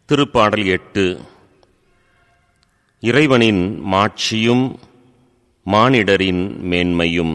திருப்பாடல் எட்டு இறைவனின் மாட்சியும் மானிடரின் மேன்மையும்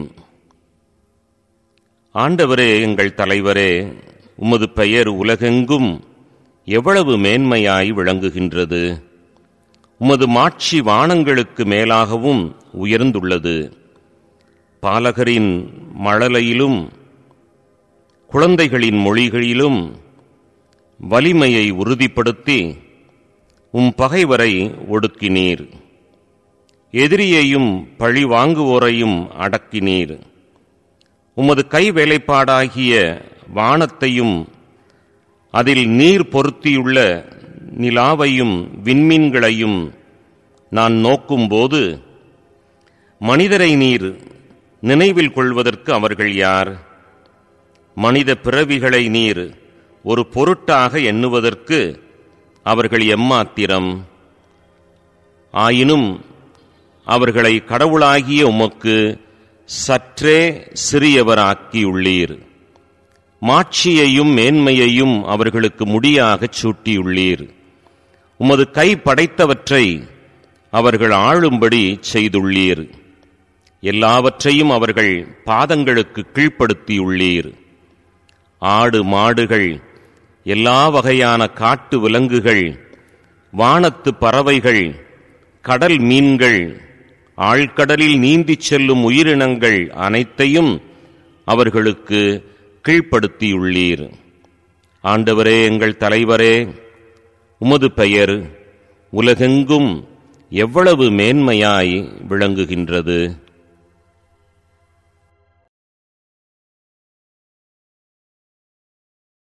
ஆண்டவரே எங்கள் தலைவரே உமது பெயர் உலகெங்கும் எவ்வளவு மேன்மையாய் விளங்குகின்றது உமது மாட்சி வானங்களுக்கு மேலாகவும் உயர்ந்துள்ளது பாலகரின் மழலையிலும் குழந்தைகளின் மொழிகளிலும் வலிமையை உறுதிப்படுத்தி உம் பகைவரை ஒடுக்கினீர் எதிரியையும் பழி வாங்குவோரையும் அடக்கினீர் உமது கை வேலைப்பாடாகிய வானத்தையும் அதில் நீர் பொருத்தியுள்ள நிலாவையும் விண்மீன்களையும் நான் நோக்கும்போது மனிதரை நீர் நினைவில் கொள்வதற்கு அவர்கள் யார் மனித பிறவிகளை நீர் ஒரு பொருட்டாக எண்ணுவதற்கு அவர்கள் எம்மாத்திரம் ஆயினும் அவர்களை கடவுளாகிய உமக்கு சற்றே சிறியவராக்கியுள்ளீர் மாட்சியையும் மேன்மையையும் அவர்களுக்கு முடியாகச் சூட்டியுள்ளீர் உமது கை படைத்தவற்றை அவர்கள் ஆளும்படி செய்துள்ளீர் எல்லாவற்றையும் அவர்கள் பாதங்களுக்கு கீழ்ப்படுத்தியுள்ளீர் ஆடு மாடுகள் எல்லா வகையான காட்டு விலங்குகள் வானத்து பறவைகள் கடல் மீன்கள் ஆழ்கடலில் நீந்திச் செல்லும் உயிரினங்கள் அனைத்தையும் அவர்களுக்கு கீழ்ப்படுத்தியுள்ளீர் ஆண்டவரே எங்கள் தலைவரே உமது பெயர் உலகெங்கும் எவ்வளவு மேன்மையாய் விளங்குகின்றது